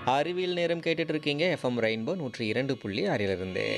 அறிவியல் நேரம் கேட்டுட்டு இருக்கீங்க எஃப்எம் ரெயின்போ நூற்றி இரண்டு புள்ளி ஆறிலிருந்து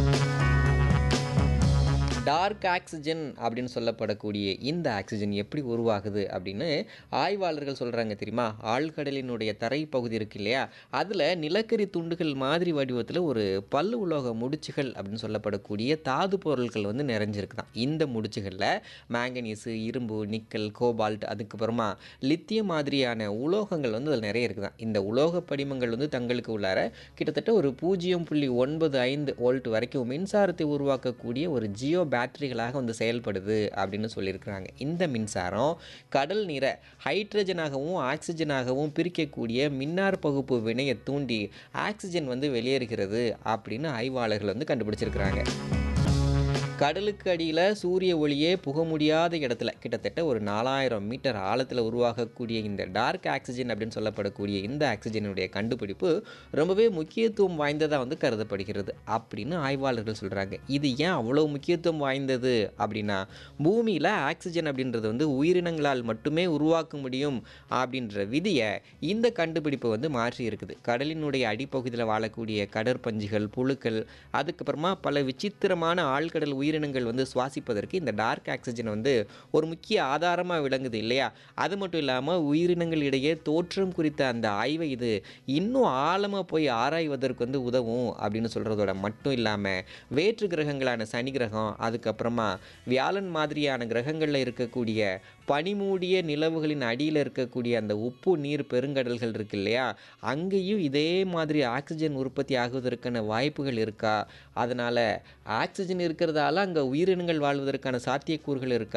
டார்க் ஆக்சிஜன் அப்படின்னு சொல்லப்படக்கூடிய இந்த ஆக்சிஜன் எப்படி உருவாகுது அப்படின்னு ஆய்வாளர்கள் சொல்கிறாங்க தெரியுமா ஆழ்கடலினுடைய தரைப்பகுதி இருக்கு இல்லையா அதில் நிலக்கரி துண்டுகள் மாதிரி வடிவத்தில் ஒரு பல்லு உலோக முடிச்சுகள் அப்படின்னு சொல்லப்படக்கூடிய தாது பொருட்கள் வந்து நிறைஞ்சிருக்குதான் இந்த முடிச்சுகளில் மேங்கனீஸு இரும்பு நிக்கல் கோபால்ட் அதுக்கப்புறமா லித்தியம் மாதிரியான உலோகங்கள் வந்து அதில் நிறைய இருக்குதான் இந்த உலோக படிமங்கள் வந்து தங்களுக்கு உள்ளார கிட்டத்தட்ட ஒரு பூஜ்ஜியம் புள்ளி ஒன்பது ஐந்து வோல்ட் வரைக்கும் மின்சாரத்தை உருவாக்கக்கூடிய ஒரு ஜியோ பேட்டரிகளாக வந்து செயல்படுது அப்படின்னு சொல்லியிருக்கிறாங்க இந்த மின்சாரம் கடல் நீரை ஹைட்ரஜனாகவும் ஆக்சிஜனாகவும் பிரிக்கக்கூடிய மின்னார் பகுப்பு வினையை தூண்டி ஆக்சிஜன் வந்து வெளியேறுகிறது அப்படின்னு ஆய்வாளர்கள் வந்து கண்டுபிடிச்சிருக்கிறாங்க கடலுக்கு அடியில் சூரிய ஒளியே புக முடியாத இடத்துல கிட்டத்தட்ட ஒரு நாலாயிரம் மீட்டர் ஆழத்தில் உருவாகக்கூடிய இந்த டார்க் ஆக்சிஜன் அப்படின்னு சொல்லப்படக்கூடிய இந்த ஆக்சிஜனுடைய கண்டுபிடிப்பு ரொம்பவே முக்கியத்துவம் வாய்ந்ததாக வந்து கருதப்படுகிறது அப்படின்னு ஆய்வாளர்கள் சொல்கிறாங்க இது ஏன் அவ்வளோ முக்கியத்துவம் வாய்ந்தது அப்படின்னா பூமியில் ஆக்சிஜன் அப்படின்றது வந்து உயிரினங்களால் மட்டுமே உருவாக்க முடியும் அப்படின்ற விதியை இந்த கண்டுபிடிப்பு வந்து மாற்றி இருக்குது கடலினுடைய அடிப்பகுதியில் வாழக்கூடிய கடற்பஞ்சுகள் புழுக்கள் அதுக்கப்புறமா பல விசித்திரமான ஆழ்கடல் உயிரினங்கள் வந்து சுவாசிப்பதற்கு இந்த டார்க் ஆக்சிஜன் வந்து ஒரு முக்கிய ஆதாரமாக விளங்குது இல்லையா அது மட்டும் இல்லாமல் உயிரினங்கள் இடையே தோற்றம் குறித்த அந்த ஆய்வை இது இன்னும் ஆழமாக போய் ஆராய்வதற்கு வந்து உதவும் அப்படின்னு சொல்கிறதோட மட்டும் இல்லாமல் வேற்று கிரகங்களான சனி கிரகம் அதுக்கப்புறமா வியாழன் மாதிரியான கிரகங்களில் இருக்கக்கூடிய பனிமூடிய நிலவுகளின் அடியில் இருக்கக்கூடிய அந்த உப்பு நீர் பெருங்கடல்கள் இருக்கு இல்லையா அங்கேயும் இதே மாதிரி ஆக்சிஜன் உற்பத்தி ஆகுவதற்கான வாய்ப்புகள் இருக்கா அதனால் ஆக்சிஜன் இருக்கிறதால அங்கே உயிரினங்கள் வாழ்வதற்கான சாத்தியக்கூறுகள் இருக்கா